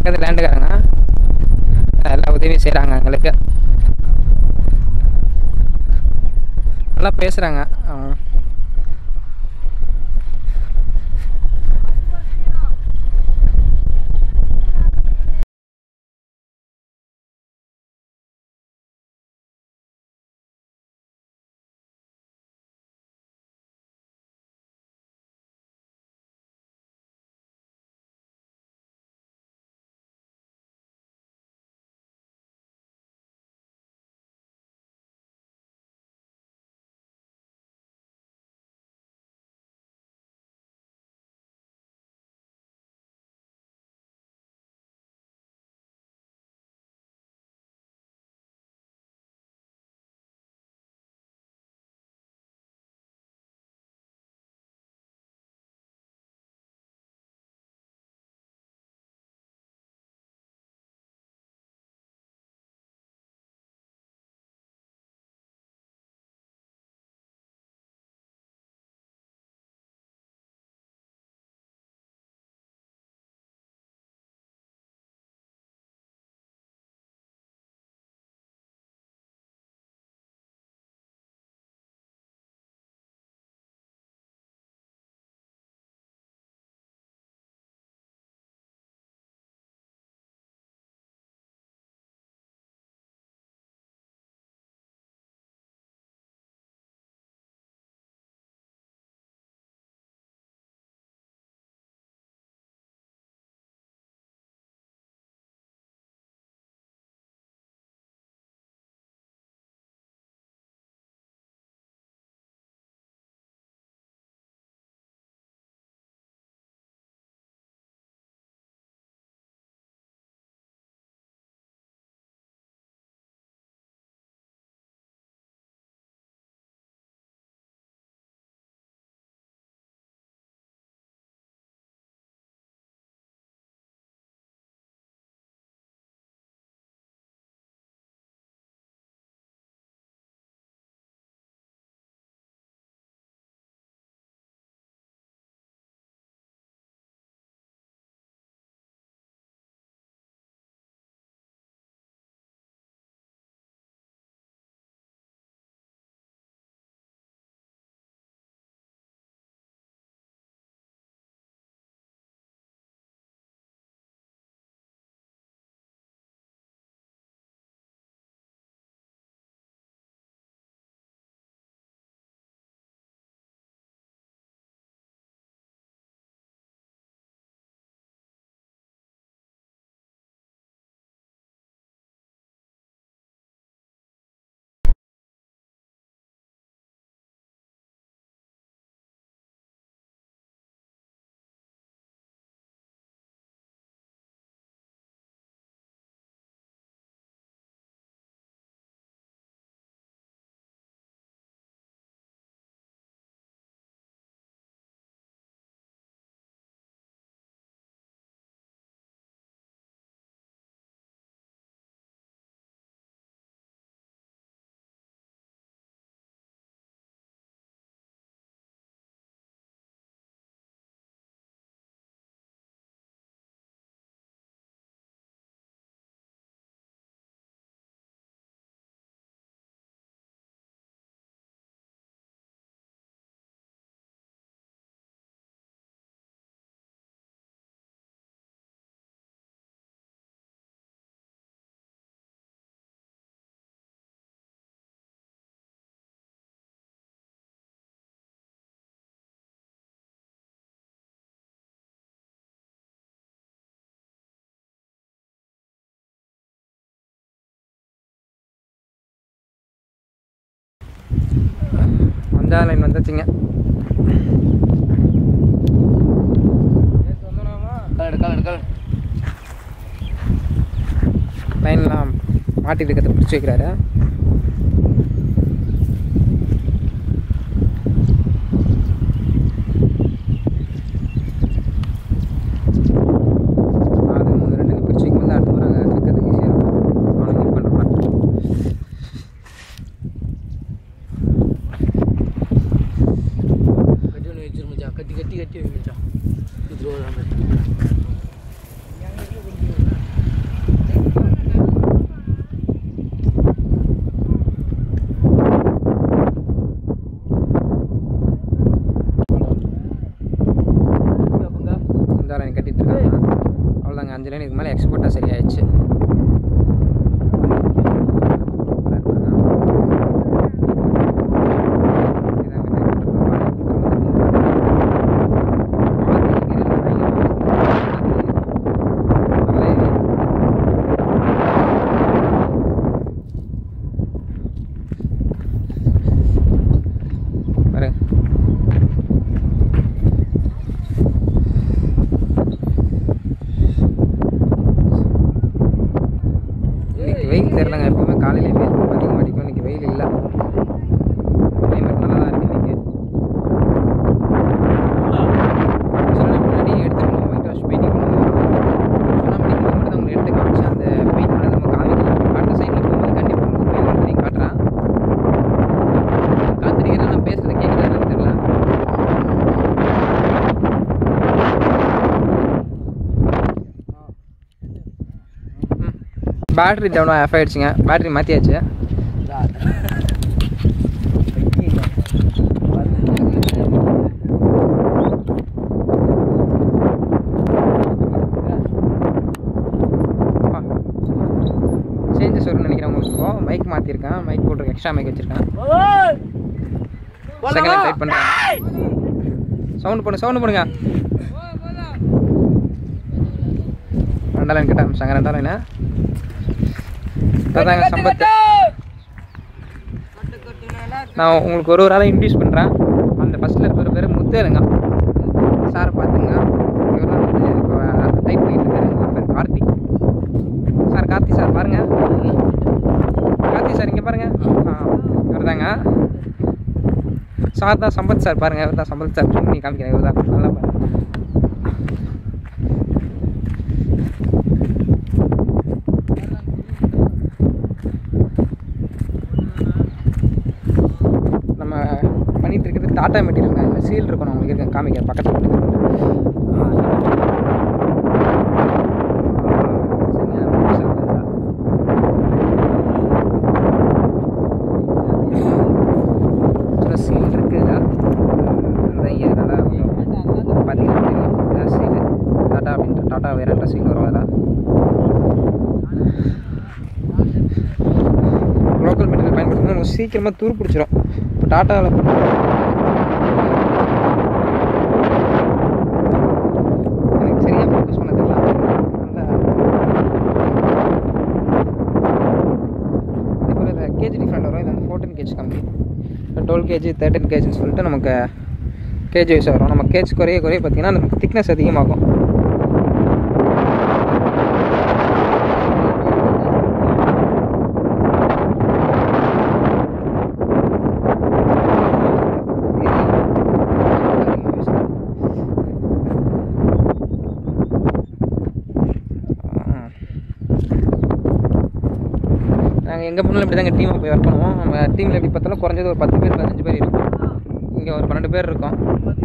அங்கேருந்து லேண்டுக்காரங்க எல்லா உதவியும் செய்கிறாங்க எங்களுக்கு நல்லா பேசுகிறாங்க அஞ்சாவது லைன் வந்துச்சுங்க லைன்லாம் மாட்டிட்டு இருக்கிறத பிடிச்சி வைக்கிறாரு நாலு மூணு ரெண்டு பிடிச்சி வைக்கும் போது அடுத்த முறை அங்கே இருக்கிறதுக்கு ஈஸியாக இருக்கும் அவனுக்கு ஹெல்ப் பண்ணுற மாதிரி கட்டி ஒன்று வச்சிரு மச்சான் கட்டி கட்டி கட்டி வை மச்சான் இது ரோடு அந்த லைன் இதுக்கு மேலே எக்ஸ்போர்ட்டாக சரியாயிடுச்சு பாரு இன்னைக்கு வெயில் தெரிலங்க எப்பவுமே காலையிலே வெயில் ரொம்ப அதிகமாக அடிக்கும் இன்னைக்கு வெயில் இல்லை கிளைமேட் நல்லா தான் இருக்கு இன்னைக்கு சில நாள் முன்னாடி எடுத்துக்கணும் ஒயிட் வாஷ் பெயிண்டிங் பண்ணணும் சொன்ன மணிக்கு மட்டும் தான் உங்களுக்கு எடுத்து காமிச்சேன் அந்த பெயிண்ட் பண்ணதை நம்ம காமிக்கல அடுத்த சைடில் போகும்போது கண்டிப்பாக உங்களுக்கு பெயிண்ட் பண்ணி காட்டுறேன் காத்திரிக்கிறேன் நான் பேசுறது கேட்குறா என்னன்னு தெரியல பேட்டரி டவுன் ஆஃப் ஆயிடுச்சுங்க பேட்டரி மாற்றியாச்சு சேஞ்சஸ் வரும்னு நினைக்கிறேன் உங்களுக்கு இப்போ மைக் மாற்றிருக்கேன் மைக் போட்டிருக்கேன் எக்ஸ்ட்ரா மைக் வச்சுருக்கேன் செகண்ட் டைப் பண்ணுறேன் சவுண்ட் போடு சவுண்ட் போடுங்க ரெண்டாயிரம் கிட்ட அமிச்சாங்க ரெண்டாயிரம் அதாங்க சம்பத்து நான் உங்களுக்கு ஒரு ஒரு ஆளாக இன்ட்ரடியூஸ் பண்ணுறேன் அந்த ஃபஸ்ட்டில் இருக்கிற பேர் முத்தேலுங்க சாரை பார்த்துங்க இவர் தான் வந்து இப்போ டைப் பண்ணிட்டு இருக்காரு இவர் பேர் கார்த்திக் சார் கார்த்தி சார் பாருங்க கார்த்தி சார் இங்கே பாருங்க ஆ இவர் தாங்க சார் தான் சம்பத் சார் பாருங்க இவர் தான் சம்பத் சார் பண்ணி காமிக்கிறேன் இவர் தான் நல்லா பாருங்க நம்ம பண்ணிட்டு இருக்கிறது டாட்டா மெட்டீரியல் சீல் இருக்கும் நான் உங்களுக்கு இருக்க காமிக்கிறேன் பக்கத்தில் சில சீல் இருக்குதா அந்த இங்கே நல்லா பார்த்தீங்கன்னா தெரியும் இதான் சீல் டாட்டா அப்படின்ற டாட்டா வேற சீல் வரும் அதான் லோக்கல் மெட்டீரியல் பயன்படுத்தணும் நமக்கு சீக்கிரமாக துரு பிடிச்சிரும் இப்போ டாட்டாவில் எனக்கு சரியாக ஃபோக்கஸ் பண்ண தெரியல நல்லா இதே கேஜி டிஃப்ரெண்ட் வரும் இது வந்து ஃபோர்டீன் கேஜ் கம்மி டுவெல் கேஜி தேர்ட்டின் கேஜின்னு சொல்லிட்டு நமக்கு கேஜி வைஸ் வரும் நம்ம கேஜ் குறைய குறைய பார்த்தீங்கன்னா நமக்கு திக்னஸ் அதிகமாகும் நாங்கள் எங்கே போனாலும் இப்படி தாங்க டீமாக போய் ஒர்க் பண்ணுவோம் நம்ம டீமில் எப்படி பார்த்தாலும் குறைஞ்சது ஒரு பத்து பேர் பதினஞ்சு பேர் இருக்கும் இங்கே ஒரு பன்னெண்டு பேர் இருக்கோம்